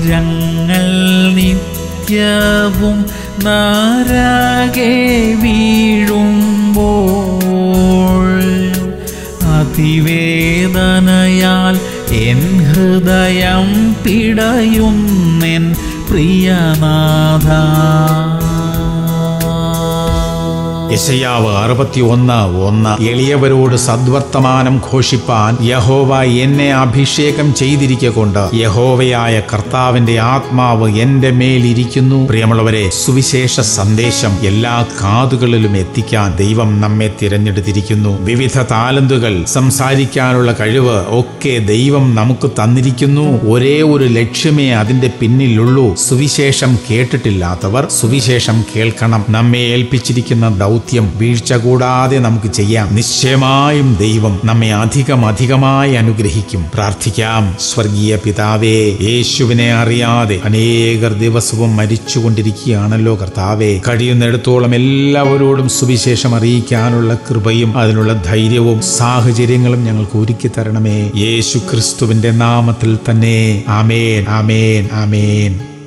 ഞങ്ങൾ നിത്യവും നാരാകെ വീഴുമ്പോൾ അതിവേദനയാൽ എൻ ഹൃദയം പിടയുന്നെൻ പ്രിയനാഥ യശയാവ് അറുപത്തി ഒന്ന് ഒന്ന് എളിയവരോട് സദ്വർത്തമാനം ഘോഷിപ്പാൻ യഹോവ എന്നെ അഭിഷേകം ചെയ്തിരിക്കൊണ്ട് യഹോവയായ കർത്താവിന്റെ ആത്മാവ് എന്റെ മേലിരിക്കുന്നു പ്രിയമുള്ളവരെ സുവിശേഷ സന്ദേശം എല്ലാ കാതുകളിലും എത്തിക്കാൻ ദൈവം നമ്മെ തിരഞ്ഞെടുത്തിരിക്കുന്നു വിവിധ താലന്തുകൾ സംസാരിക്കാനുള്ള കഴിവ് ഒക്കെ ദൈവം നമുക്ക് തന്നിരിക്കുന്നു ഒരേ ഒരു ലക്ഷ്യമേ അതിന്റെ പിന്നിലുള്ളൂ സുവിശേഷം കേട്ടിട്ടില്ലാത്തവർ സുവിശേഷം കേൾക്കണം നമ്മെ ഏൽപ്പിച്ചിരിക്കുന്ന ദൗത്യം വീഴ്ച കൂടാതെ നമുക്ക് ചെയ്യാം നിശ്ചയമായും ദൈവം നമ്മെ അധികം അധികമായി അനുഗ്രഹിക്കും പ്രാർത്ഥിക്കാം സ്വർഗീയ പിതാവേ യേശുവിനെ അറിയാതെ അനേകർ ദിവസവും മരിച്ചുകൊണ്ടിരിക്കുകയാണല്ലോ കർത്താവേ കഴിയുന്നിടത്തോളം എല്ലാവരോടും സുവിശേഷം അറിയിക്കാനുള്ള കൃപയും അതിനുള്ള ധൈര്യവും സാഹചര്യങ്ങളും ഞങ്ങൾക്ക് ഒരുക്കി തരണമേ യേശു ക്രിസ്തുവിന്റെ നാമത്തിൽ തന്നെ ആമേൻ ആമേൻ ആമേൻ